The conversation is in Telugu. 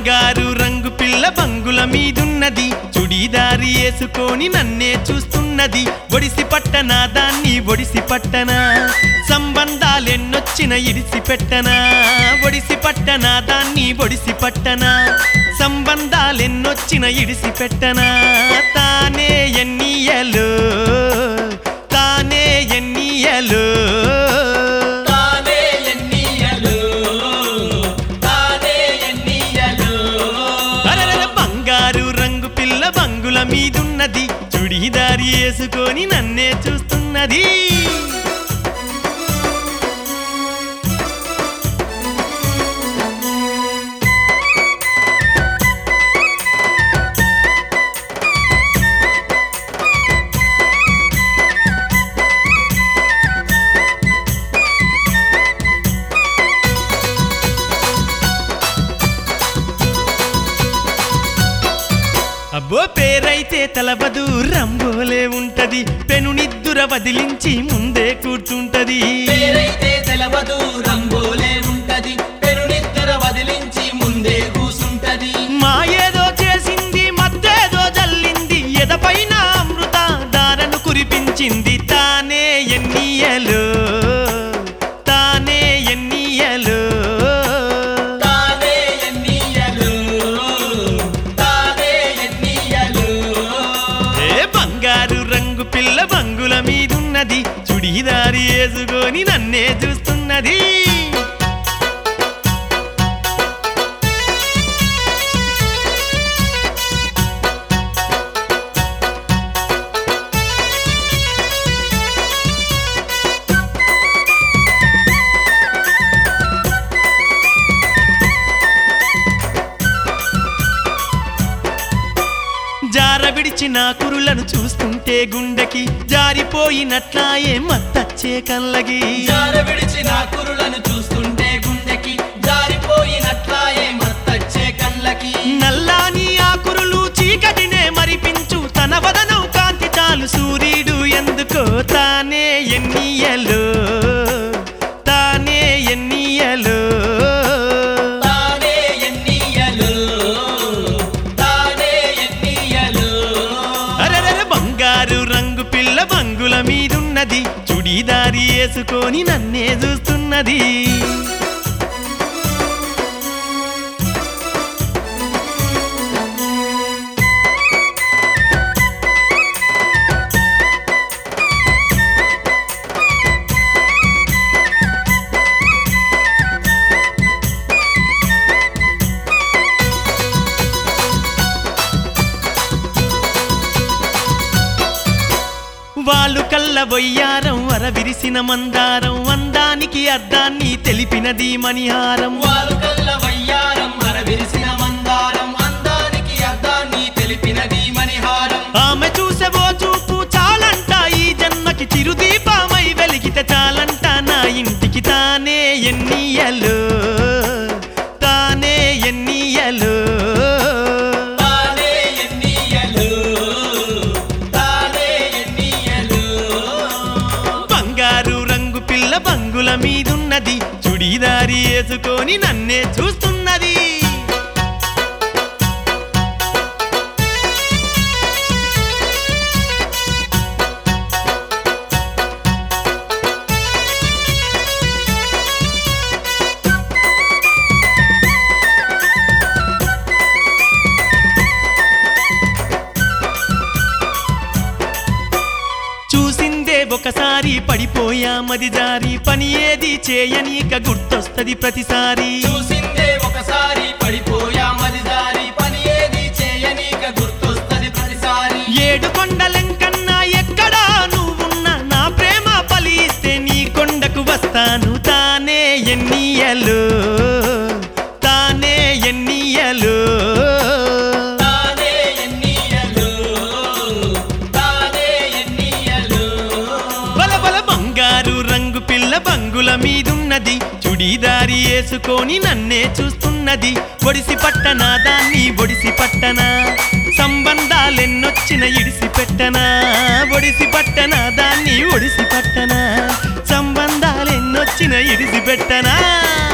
బంగారు రంగు పిల్ల బంగుల మీదున్నది చుడీదారి వేసుకొని నన్నే చూస్తున్నది ఒడిసి పట్టనా దాన్ని ఒడిసి పట్టనా సంబంధాలెన్నొచ్చిన ఇడిసి పెట్టనా ఒడిసి పట్టనా దాన్ని ఒడిసి పట్టనా సంబంధాలెన్నొచ్చిన ఇడిసి పెట్టనా తానే ఎన్నియలు తానే ఎన్నియలు తానే ఎన్నియలు తానే ఎన్నియలు అరెరెరె బంగారు రంగు పిల్ల బంగుల మీదున్నది చుడీదారి వేసుకొని నన్నే చూస్తున్నది అబ్బో పేరైతే తలబదు రంబోలే ఉంటది పెనునిద్దుర వదిలించి ముందే కూర్చుంటది పేరైతే తెలవదు రంబోలే ఉంటది పెరునిద్దర వదిలించి ముందే కూసుంటది మాయేదో చేసింది మత్తేదో జల్లింది ఎదపైన అమృత దారను కురిపించింది తానే ఎన్నియలు తానే ఎన్నియలు తానే ఎన్నియలు తానే ఎన్నియలు ఏ బంగారు రంగు పిల్ల బంగుల మీదున్నది చుడీదారి వేసుకొని నన్నే చూస్తున్నది జార విడిచిన కురులను చూస్తుంటే గుండెకి జారిపోయినట్లాయే మత్తచ్చే కళ్ళగి జార విడిచిన కురులను చూస్తుంటే గుండెకి జారిపోయినట్లాయే మత్తచ్చే కళ్ళకి నల్లాని ఆ కురులు చీకటినే మరిపించు తన వదనం కాంతి చాలు సూర్యుడు ఎందుకో తానే ఎన్నియలు తానే ఎన్నియలు తానే ఎన్నియలు తానే ఎన్నియలు అరెరెరె బంగారు రంగు పిల్ల బంగుల మీదున్నది చుడీదారి వేసుకొని నన్నే చూస్తున్నది వాళ్ళు కళ్ళ బొయ్యారం వర విరిసిన మందారం అందానికి అర్థాన్ని తెలిపినది మణిహారం వారు కల్ల వయ్యారం మర విరిసిన మందారం అందానికి అర్థాన్ని తెలిపినది మణిహారం ఆమె చూసెవో చూపు చాలంట ఈ జన్మకి చిరుదీపమై వెలిగితే చాలంట నా ఇంటికి తానే ఎన్నియలు తానే ఎన్నియలు తానే ఎన్నియలు తానే ఎన్నియలు బంగారు రంగు పిల్ల బంగుల మీదున్నది చుడీదారి వేసుకొని నన్నే చూస్తున్నది చూసిందే ఒకసారి పడిపోయామది జారి పని ఏది చేయనీక గుర్తొస్తది ప్రతిసారి చూసిందే ఒకసారి పడిపోయా మది దారి పని ఏది చేయనీక గుర్తొస్తది ప్రతిసారి ఏడు కొండలెంకన్నా ఎక్కడా నువ్వున్నా నా ప్రేమ ఫలిస్తే నీ కొండకు వస్తాను తానే ఎన్నియలు తానే ఎన్నియలు తానే ఎన్నియలు తానే ఎన్నియలు బల బల బంగారు రంగు పిల్ల బంగుల మీదున్నది చుడీదారి వేసుకొని నన్నే చూస్తున్నది ఒడిసి పట్టనా దాన్ని ఒడిసి పట్టనా సంబంధాలెన్నొచ్చిన ఇడిసి పెట్టనా ఒడిసి పట్టనా దాన్ని ఒడిసి పట్టనా సంబంధాలెన్నొచ్చిన ఇడిసి పెట్టనా